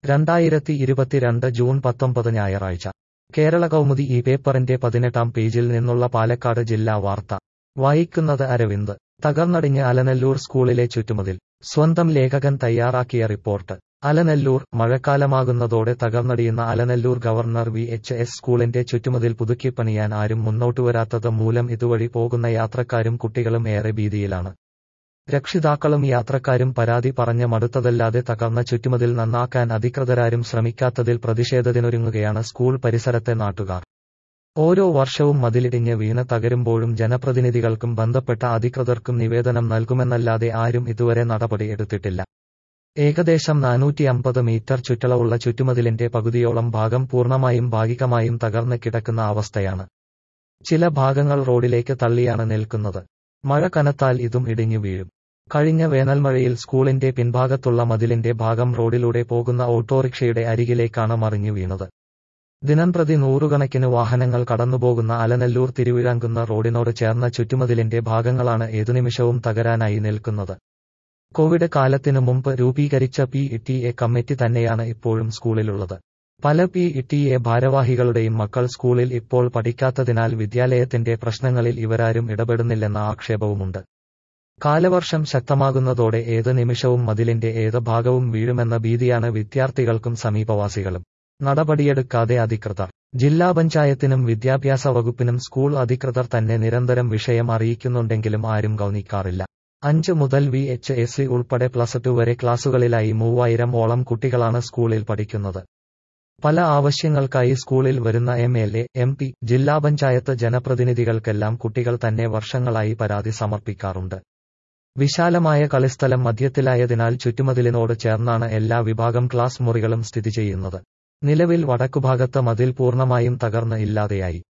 രണ്ടായിരത്തി ഇരുപത്തിരണ്ട് ജൂൺ പത്തൊമ്പത് ഞായറാഴ്ച കേരള കൗമുദി ഈ പേപ്പറിന്റെ പതിനെട്ടാം പേജിൽ നിന്നുള്ള പാലക്കാട് ജില്ലാ വാർത്ത വായിക്കുന്നത് അരവിന്ദ് തകർന്നടിഞ്ഞ് അലനല്ലൂർ സ്കൂളിലെ ചുറ്റുമതിൽ സ്വന്തം ലേഖകൻ തയ്യാറാക്കിയ റിപ്പോർട്ട് അലനല്ലൂർ മഴക്കാലമാകുന്നതോടെ തകർന്നടിയുന്ന Alanallur governor V H S സ്കൂളിന്റെ ചുറ്റുമതിൽ പുതുക്കിപ്പണിയാൻ ആരും മുന്നോട്ടുവരാത്തത് മൂലം ഇതുവഴി പോകുന്ന യാത്രക്കാരും കുട്ടികളും ഏറെ ഭീതിയിലാണ് രക്ഷിതാക്കളും യാത്രക്കാരും പരാതി പറഞ്ഞ് മടുത്തതല്ലാതെ തകർന്ന ചുറ്റുമതിൽ നന്നാക്കാൻ അധികൃതരാരും ശ്രമിക്കാത്തതിൽ പ്രതിഷേധത്തിനൊരുങ്ങുകയാണ് സ്കൂൾ പരിസരത്തെ നാട്ടുകാർ ഓരോ വർഷവും മതിലിടിഞ്ഞ് വീണ് തകരുമ്പോഴും ജനപ്രതിനിധികൾക്കും ബന്ധപ്പെട്ട അധികൃതർക്കും നിവേദനം നൽകുമെന്നല്ലാതെ ആരും ഇതുവരെ നടപടി എടുത്തിട്ടില്ല ഏകദേശം നാനൂറ്റി അമ്പത് മീറ്റർ ചുറ്റളവുള്ള ചുറ്റുമതിലിന്റെ പകുതിയോളം ഭാഗം പൂർണ്ണമായും ഭാഗികമായും തകർന്ന് കിടക്കുന്ന അവസ്ഥയാണ് ചില ഭാഗങ്ങൾ റോഡിലേക്ക് തള്ളിയാണ് നിൽക്കുന്നത് മഴ കനത്താൽ ഇതും ഇടിഞ്ഞു വീഴും കഴിഞ്ഞ വേനൽമഴയിൽ സ്കൂളിന്റെ പിൻഭാഗത്തുള്ള മതിലിന്റെ ഭാഗം റോഡിലൂടെ പോകുന്ന ഓട്ടോറിക്ഷയുടെ അരികിലേക്കാണ് മറിഞ്ഞു വീണത് ദിനംപ്രതി നൂറുകണക്കിന് വാഹനങ്ങൾ കടന്നുപോകുന്ന അലനല്ലൂർ തിരുവിഴാങ്കുന്ന റോഡിനോട് ചേർന്ന ചുറ്റുമതിലിന്റെ ഭാഗങ്ങളാണ് ഏതു നിമിഷവും തകരാനായി നിൽക്കുന്നത് കോവിഡ് കാലത്തിനു മുമ്പ് രൂപീകരിച്ച പി ടി എ കമ്മിറ്റി തന്നെയാണ് ഇപ്പോഴും സ്കൂളിലുള്ളത് പല പി ടി എ ഭാരവാഹികളുടെയും മക്കൾ സ്കൂളിൽ ഇപ്പോൾ പഠിക്കാത്തതിനാൽ വിദ്യാലയത്തിന്റെ പ്രശ്നങ്ങളിൽ ഇവരാരും ഇടപെടുന്നില്ലെന്ന ആക്ഷേപവുമുണ്ട് കാലവർഷം ശക്തമാകുന്നതോടെ ഏത് നിമിഷവും മതിലിന്റെ ഏത് ഭാഗവും വീഴുമെന്ന ഭീതിയാണ് വിദ്യാർത്ഥികൾക്കും സമീപവാസികളും നടപടിയെടുക്കാതെ അധികൃതർ ജില്ലാ പഞ്ചായത്തിനും വിദ്യാഭ്യാസ വകുപ്പിനും സ്കൂൾ അധികൃതർ തന്നെ നിരന്തരം വിഷയം അറിയിക്കുന്നുണ്ടെങ്കിലും ആരും ഗൗനിക്കാറില്ല അഞ്ച് മുതൽ വി എച്ച് എസ് സി ഉൾപ്പെടെ പ്ലസ് ടു വരെ ക്ലാസുകളിലായി മൂവായിരം ഓളം കുട്ടികളാണ് സ്കൂളിൽ പഠിക്കുന്നത് പല ആവശ്യങ്ങൾക്കായി സ്കൂളിൽ വരുന്ന M L A M P ജില്ലാ പഞ്ചായത്ത് ജനപ്രതിനിധികൾക്കെല്ലാം കുട്ടികൾ തന്നെ വർഷങ്ങളായി പരാതി സമർപ്പിക്കാറുണ്ട് വിശാലമായ കളിസ്ഥലം മധ്യത്തിലായതിനാൽ ചുറ്റുമതിലിനോട് ചേർന്നാണ് എല്ലാ വിഭാഗം ക്ലാസ് മുറികളും സ്ഥിതി ചെയ്യുന്നത് നിലവിൽ വടക്കുഭാഗത്ത് മതിൽ പൂർണ്ണമായും തകർന്ന് ഇല്ലാതെയായി